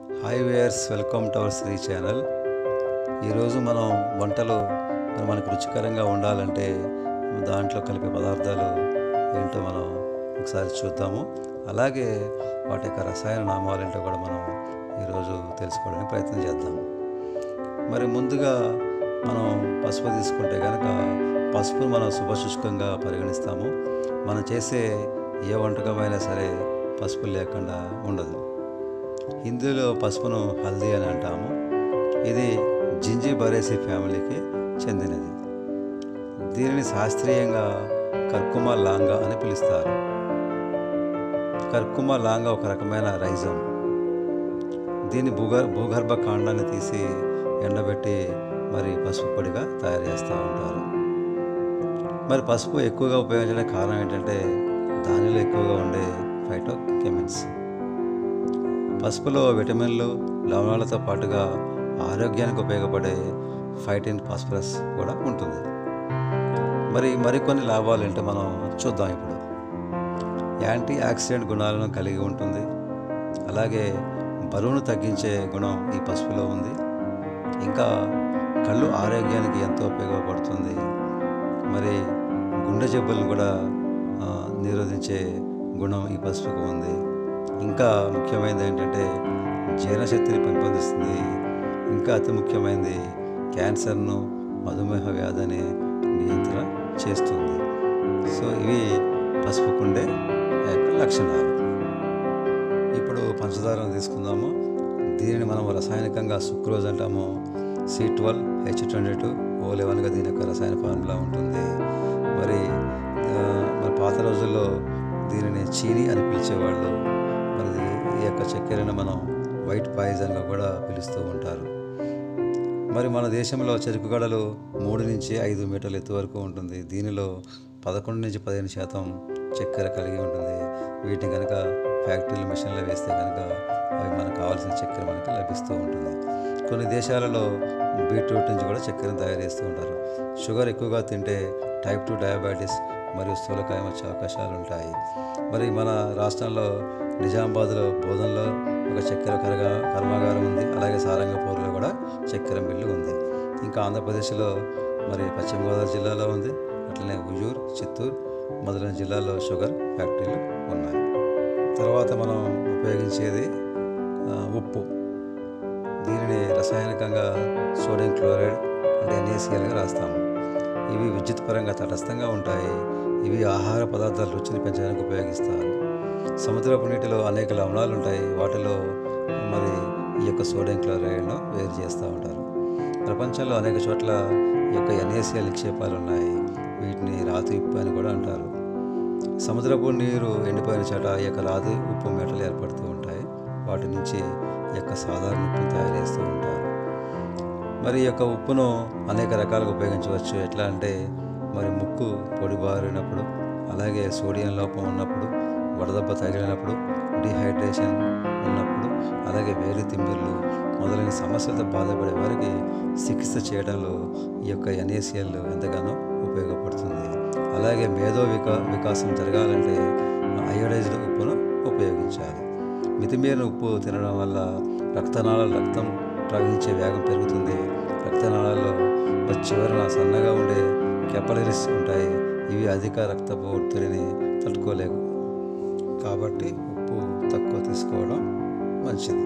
hi viewers welcome to our Sri channel ఈరోజు మనం వంటలు మరి మనకు రుచికరంగా ఉండాలంటే దాంట్లో కలిపే పదార్థాలు ఏంటో మనం ఒకసారి చూద్దాము అలాగే వాటి యొక్క రసాయన నామాలు ఏంటో కూడా మనం ఈరోజు తెలుసుకోవడానికి ప్రయత్నం చేద్దాము మరి ముందుగా మనం పసుపు తీసుకుంటే కనుక పసుపును మనం శుభశుష్కంగా పరిగణిస్తాము మనం చేసే ఏ వంటకమైనా సరే పసుపు లేకుండా ఉండదు హిందీలో పసుపును హల్దీ అని అంటాము ఇది జింజి బరేసి ఫ్యామిలీకి చెందినది దీనిని శాస్త్రీయంగా కర్కుమ లాంగా అని పిలుస్తారు కర్కుమ లాంగా ఒక రకమైన రైజం దీన్ని భూగర్ భూగర్భ కాండాన్ని తీసి ఎండబెట్టి మరి పసుపు పొడిగా తయారు చేస్తూ ఉంటారు మరి పసుపు ఎక్కువగా ఉపయోగించడానికి కారణం ఏంటంటే దానిలో ఎక్కువగా ఉండే ఫైటో కెమిన్స్ పసుపులో విటమిన్లు లవణాలతో పాటుగా ఆరోగ్యానికి ఉపయోగపడే ఫైటిన్ ఫాస్ఫరస్ కూడా ఉంటుంది మరి మరికొన్ని లాభాలు ఏంటో మనం చూద్దాం ఇప్పుడు యాంటీ ఆక్సిడెంట్ గుణాలను కలిగి ఉంటుంది అలాగే బరువును తగ్గించే గుణం ఈ పసుపులో ఉంది ఇంకా కళ్ళు ఆరోగ్యానికి ఎంతో ఉపయోగపడుతుంది మరి గుండె జబ్బులను కూడా ఆ, నిరోధించే గుణం ఈ పసుపుకు ఉంది ఇంకా ముఖ్యమైనది ఏంటంటే జీర్ణశక్తిని పెంపొందిస్తుంది ఇంకా అతి ముఖ్యమైనది క్యాన్సర్ను మధుమేహ వ్యాధిని నియంత్రణ చేస్తుంది సో ఇవి పసుపుకుండే యొక్క లక్షణాలు ఇప్పుడు పంచదారను తీసుకుందాము దీనిని మనం రసాయనికంగా సుక్రోజ్ అంటాము C twelve H twenty two O లెవెన్గా దీని యొక్క రసాయన ఫార్ములా ఉంటుంది మరి ఆ, మరి పాత రోజుల్లో దీనిని చీని అని పిలిచేవాళ్ళు మరి ఈ యొక్క చక్కెరను మనం వైట్ పాయిజన్గా కూడా పిలుస్తూ ఉంటారు మరి మన దేశంలో చెరుకు గడలు మూడు నుంచి ఐదు మీటర్ల ఎత్తు వరకు ఉంటుంది దీనిలో పదకొండు నుంచి పదిహేను శాతం చక్కెర కలిగి ఉంటుంది వీటిని కనుక ఫ్యాక్టరీలు మిషన్లో వేస్తే కనుక అవి మనకు కావాల్సిన చక్కెర మనకి లభిస్తూ ఉంటుంది కొన్ని దేశాలలో బీట్రూట్ నుంచి కూడా చక్కెరను తయారు చేస్తూ ఉంటారు షుగర్ ఎక్కువగా తింటే టైప్ టూ డయాబెటీస్ మరియు స్థూలకాయం వచ్చే అవకాశాలు ఉంటాయి మరి మన రాష్ట్రంలో నిజామాబాద్లో బోధనలో ఒక చక్కెర కరగ కర్మాగారం ఉంది అలాగే సారంగపూర్లో కూడా చక్కెర మిల్లు ఉంది ఇంకా ఆంధ్రప్రదేశ్లో మరి పశ్చిమ గోదావరి జిల్లాలో ఉంది అట్లనే ఉయ్యూరు చిత్తూరు మొదలైన జిల్లాల్లో షుగర్ ఫ్యాక్టరీలు ఉన్నాయి తర్వాత మనం ఉపయోగించేది ఆ, ఉప్పు దీనిని రసాయనికంగా సోడియం క్లోరైడ్ అంటే ఎన్ఏసిఎల్గా రాస్తాము ఇవి విద్యుత్ పరంగా తటస్థంగా ఉంటాయి ఇవి ఆహార పదార్థాల రుచిని పెంచడానికి ఉపయోగిస్తారు సముద్రపు నీటిలో అనేక లవణాలు ఉంటాయి వాటిలో మరి ఈ యొక్క సోడియం క్లోరైడ్ను వేరు చేస్తూ ఉంటారు ప్రపంచంలో అనేక చోట్ల ఈ యొక్క ఎన్ఏసిఎల్ నిక్షేపాలు ఉన్నాయి వీటిని రాతి ఉప్పు అని కూడా అంటారు సముద్రపు నీరు ఎండిపోయిన చోట ఈ యొక్క రాతి ఉప్పు మేటలు ఏర్పడుతూ ఉంటాయి వాటి నుంచి ఈ యొక్క సాధారణ ఉప్పును తయారు చేస్తూ ఉంటారు మరి ఈ యొక్క ఉప్పును అనేక రకాలుగా ఉపయోగించవచ్చు ఎట్లా అంటే మరి ముక్కు పొడిబారినప్పుడు అలాగే సోడియం లోపం ఉన్నప్పుడు వడదెబ్బ తగిలినప్పుడు డిహైడ్రేషన్ ఉన్నప్పుడు అలాగే వేడి తిమ్మిర్లు మొదలైన సమస్యలతో బాధపడే వారికి చికిత్స చేయడంలో ఈ యొక్క ఎన్ఏసిఎల్ ఎంతగానో ఉపయోగపడుతుంది అలాగే మేధో వికా వికాసం జరగాలంటే అయోడైజ్డ్ ఉప్పును ఉపయోగించాలి మితిమీరిన ఉప్పు తినడం వల్ల రక్తనాళాల రక్తం ప్రవహించే వేగం పెరుగుతుంది రక్తనాళాల్లో మరి చివరన సన్నగా ఉండే కెపలరీస్ ఉంటాయి ఇవి అధిక రక్తపు ఒత్తిడిని తట్టుకోలేవు కాబట్టి ఉప్పు తక్కువ తీసుకోవడం మంచిది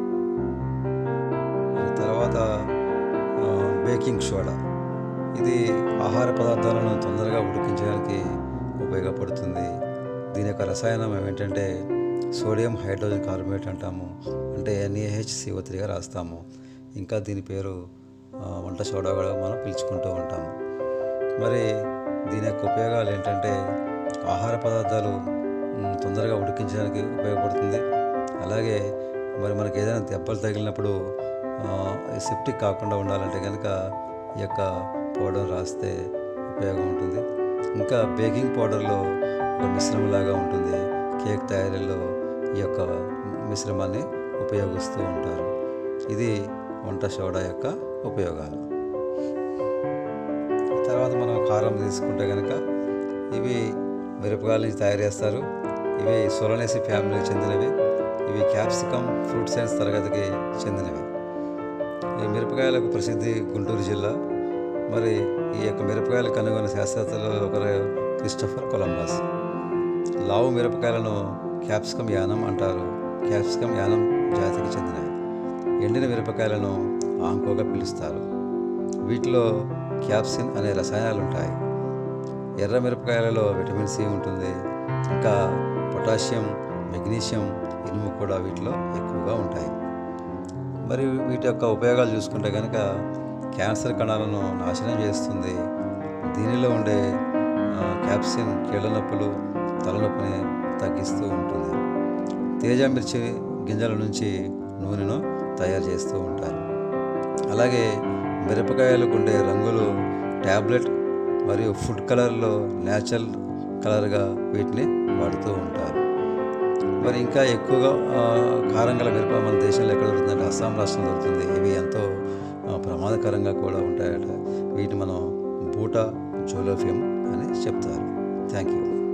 మరి తర్వాత ఆ, బేకింగ్ సోడా ఇది ఆహార పదార్థాలను తొందరగా ఉడికించడానికి ఉపయోగపడుతుంది దీని యొక్క రసాయనం ఏమిటంటే సోడియం హైడ్రోజన్ కార్బోనేట్ అంటాము అంటే ఎన్ఏహెచ్ సిఓ త్రీగా రాస్తాము ఇంకా దీని పేరు ఆ, వంట సోడా కూడా మనం పిలుచుకుంటూ ఉంటాము మరి దీని యొక్క ఉపయోగాలు ఏంటంటే ఆహార పదార్థాలు మ్, తొందరగా ఉడికించడానికి ఉపయోగపడుతుంది అలాగే మరి మనకి ఏదైనా దెబ్బలు తగిలినప్పుడు సెప్టిక్ కాకుండా ఉండాలంటే కనుక ఈ యొక్క పౌడర్ రాస్తే ఉపయోగం ఉంటుంది ఇంకా బేకింగ్ పౌడర్లో ఒక మిశ్రమంలాగా ఉంటుంది కేక్ తయారీలో ఈ యొక్క మిశ్రమాన్ని ఉపయోగిస్తూ ఉంటారు ఇది వంట సోడా యొక్క ఉపయోగాలు తర్వాత మనం కారం తీసుకుంటే కనుక ఇవి మిరపకాయల నుంచి తయారు చేస్తారు ఇవి సొలనేసి ఫ్యామిలీకి చెందినవి ఇవి క్యాప్సికమ్ ఫ్రూట్ సైన్స్ తరగతికి చెందినవి ఈ మిరపకాయలకు ప్రసిద్ధి గుంటూరు జిల్లా మరి ఈ యొక్క మిరపకాయలు కనుగొన్న శాస్త్రవేత్తలు ఒకరు క్రిస్టఫర్ కొలంబస్ లావు మిరపకాయలను క్యాప్సికమ్ యానం అంటారు క్యాప్సికమ్ యానం జాతికి చెందినవి ఎండిన మిరపకాయలను ఆంకోగా పిలుస్తారు వీటిలో క్యాప్సిన్ అనే రసాయనాలు ఉంటాయి ఎర్ర మిరపకాయలలో విటమిన్ సి ఉంటుంది ఇంకా పొటాషియం మెగ్నీషియం ఇనుము కూడా వీటిలో ఎక్కువగా ఉంటాయి మరి వీటి యొక్క ఉపయోగాలు చూసుకుంటే కనుక క్యాన్సర్ కణాలను నాశనం చేస్తుంది దీనిలో ఉండే ఆ, క్యాప్సిన్ కీళ్ళ నొప్పులు తలనొప్పిని తగ్గిస్తూ ఉంటుంది తేజ మిర్చి గింజల నుంచి నూనెను తయారు చేస్తూ ఉంటారు అలాగే మిరపకాయలకు ఉండే రంగులు ట్యాబ్లెట్ మరియు ఫుడ్ కలర్లో న్యాచురల్ కలర్గా వీటిని వాడుతూ ఉంటారు మరి ఇంకా ఎక్కువగా ఆ, కారం గల మిరప మన దేశంలో ఎక్కడ దొరుకుతుందంటే అస్సాం రాష్ట్రం దొరుకుతుంది ఇవి ఎంతో ఆ, ప్రమాదకరంగా కూడా ఉంటాయట వీటిని మనం బూటా జోలోఫియం అని చెప్తారు థ్యాంక్ యూ